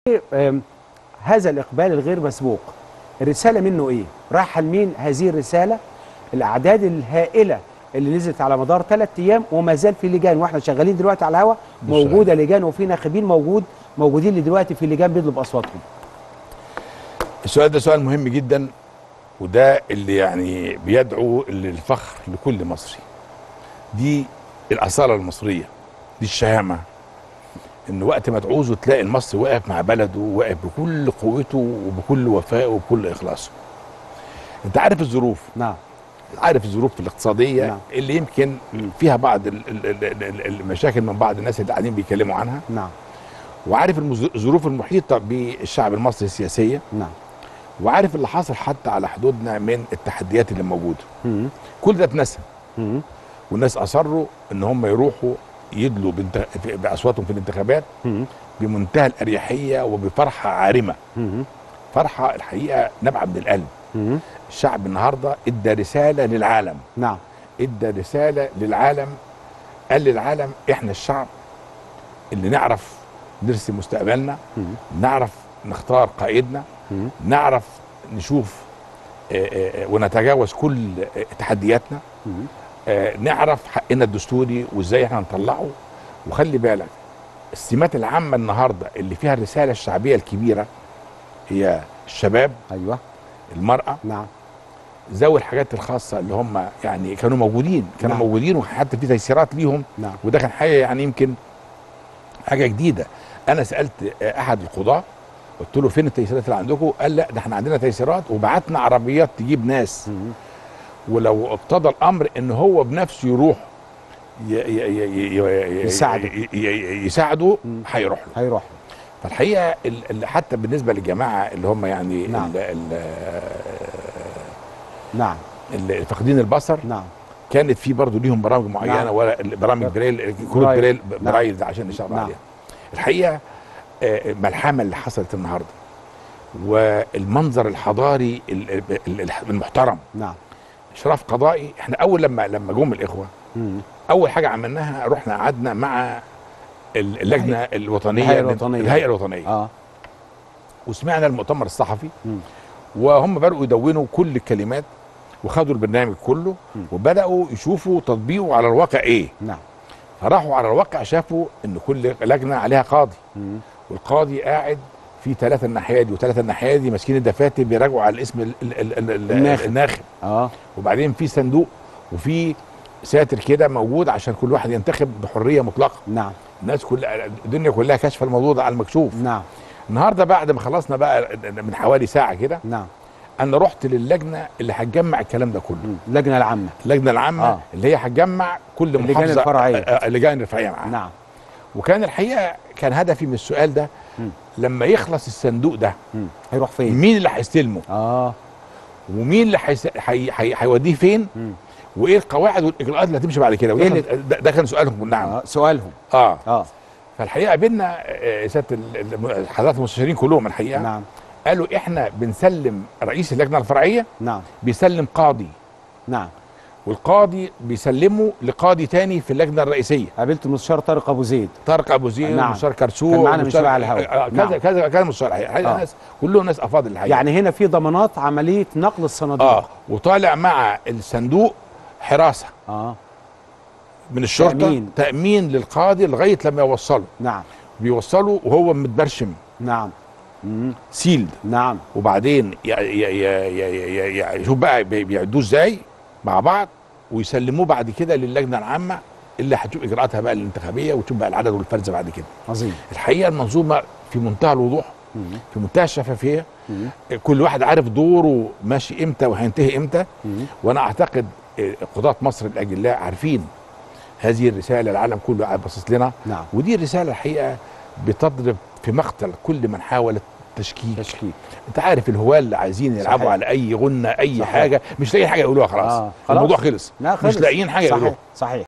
آم، هذا الإقبال الغير مسبوق الرسالة منه إيه؟ رايحة لمين هذه الرسالة؟ الأعداد الهائلة اللي نزلت على مدار ثلاث أيام وما زال في لجان وإحنا شغالين دلوقتي على الهواء موجودة لجان وفي ناخبين موجود موجودين دلوقتي في لجان بيطلب أصواتهم السؤال ده سؤال مهم جدا وده اللي يعني بيدعو للفخر لكل مصري دي الأصالة المصرية دي الشهامة إن وقت ما تعوزه تلاقي المصري واقف مع بلده واقف بكل قوته وبكل وفائه وبكل إخلاصه أنت عارف الظروف نعم عارف الظروف الاقتصادية نعم. اللي يمكن فيها بعض ال- ال- ال- ال- المشاكل من بعض الناس اللي قاعدين بيتكلموا عنها نعم وعارف المز- الظروف المحيطة بالشعب المصري السياسية نعم وعارف اللي حصل حتى على حدودنا من التحديات اللي موجوده مم. كل ده اتنسى مم. والناس اصروا ان هم يروحوا يدلوا بانت- في- باصواتهم في الانتخابات مم. بمنتهى الاريحيه وبفرحه عارمه مم. فرحه الحقيقه نابعه من القلب مم. الشعب النهارده ادى رساله للعالم نعم ادى رساله للعالم قال للعالم احنا الشعب اللي نعرف نرسم مستقبلنا مم. نعرف نختار قائدنا مم. نعرف نشوف آه، آه، ونتجاوز كل آه، تحدياتنا مم. آه، نعرف حقنا الدستوري وازاي احنا نطلعه وخلي بالك السمات العامه النهارده اللي فيها الرساله الشعبيه الكبيره هي الشباب أيوه المراه نعم ذوي الحاجات الخاصه اللي هم يعني كانوا موجودين كانوا نعم. موجودين وحتى في تيسيرات ليهم نعم وده كان حاجه يعني يمكن حاجه جديده انا سالت آه، احد القضاه قلت له فين التيسيرات اللي عندكم قال لا ده احنا عندنا تيسيرات وبعتنا عربيات تجيب ناس مم. ولو اقتضى الامر ان هو بنفسه يروح ي- ي- ي- ي- ي- يساعده. ي- ي- يساعده مم. هيروح له هيروح فالحقيقه ال- ال- حتى بالنسبه للجماعه اللي هم يعني نعم. ال- ال- نعم ال- فاقدين البصر نعم كانت في برضه ليهم برامج معينه نعم. ولا برامج بريل كروت برايل. بريل نعم. برايل ده عشان نشتغل نعم. عليها الحقيقه آه، الملحمه اللي حصلت النهارده والمنظر الحضاري ال- ال- ال- المحترم نعم اشراف قضائي احنا اول لما لما جم الاخوه مم. اول حاجه عملناها رحنا قعدنا مع ال- اللجنه الوطنيه الهيئة الوطنية. الهيئه الوطنيه اه وسمعنا المؤتمر الصحفي مم. وهم بداوا يدونوا كل الكلمات وخدوا البرنامج كله مم. وبداوا يشوفوا تطبيقه على الواقع ايه نعم فراحوا على الواقع شافوا ان كل لجنه عليها قاضي مم. والقاضي قاعد في ثلاثة الناحية دي وثلاثة الناحية دي ماسكين الدفاتر بيراجعوا على الاسم ال- ال- ال- ال- ال- الناخب. الناخب اه وبعدين في صندوق وفي ساتر كده موجود عشان كل واحد ينتخب بحرية مطلقة نعم الناس كلها الدنيا كلها كاشفة الموضوع ده على المكشوف نعم النهارده بعد ما خلصنا بقى من حوالي ساعة كده نعم انا رحت للجنة اللي هتجمع الكلام ده كله مم. اللجنه العامه اللجنة العامة آه. اللي هي هتجمع كل اللجان محافظة الفرعية. آه، آه، اللجان الفرعية معاها نعم وكان الحقيقة كان هدفي من السؤال ده مم. لما يخلص الصندوق ده مم. هيروح فين مين اللي هيستلمه اه ومين اللي هيس- هي- هي- هيوديه فين مم. وايه القواعد والاجراءات اللي هتمشي بعد كده وده إيه كان- ده, ده كان سؤالهم نعم آه. سؤالهم اه اه فالحقيقه بينا آه، سياده ال- ال- حضرات المستشارين كلهم الحقيقه نعم قالوا احنا بنسلم رئيس اللجنه الفرعيه نعم بيسلم قاضي نعم والقاضي بيسلمه لقاضي تاني في اللجنه الرئيسيه قابلت المستشار طارق ابو زيد طارق ابو زيد نعم. مستشار كرسوق كان معانا من مستشار- شوية على الهوا. آه، نعم. كذا كذا كذا مستشار الحقيقه آه. ناس كلهم ناس افاضل الحقيقه يعني هنا في ضمانات عمليه نقل الصناديق اه وطالع مع الصندوق حراسه اه من الشرطه تأمين. تأمين, تأمين للقاضي لغايه لما يوصله نعم بيوصله وهو متبرشم نعم مم. سيلد نعم وبعدين ي- ي- ي- ي- ي- ي- شوف بقى بي- بيعدوه ازاي مع بعض ويسلموه بعد كده للجنه العامه اللي هتشوف اجراءاتها بقى الانتخابيه وتشوف بقى العدد والفرز بعد كده عظيم الحقيقه المنظومه في منتهى الوضوح مم. في منتهى الشفافيه مم. كل واحد عارف دوره ماشي امتى وهينتهي امتى مم. وانا اعتقد آه، قضاة مصر الاجلاء عارفين هذه الرساله العالم كله قاعد باصص لنا نعم ودي الرساله الحقيقه بتضرب في مقتل كل من حاول التشكيك تشكيك انت عارف الهواة اللي عايزين يلعبوا صحيح. على اي غنى اي صحيح. حاجه مش لاقيين حاجه يقولوها خلاص آه، خلاص. الموضوع خلص لا خلص. مش لاقيين حاجه صحيح يقولوها صحيح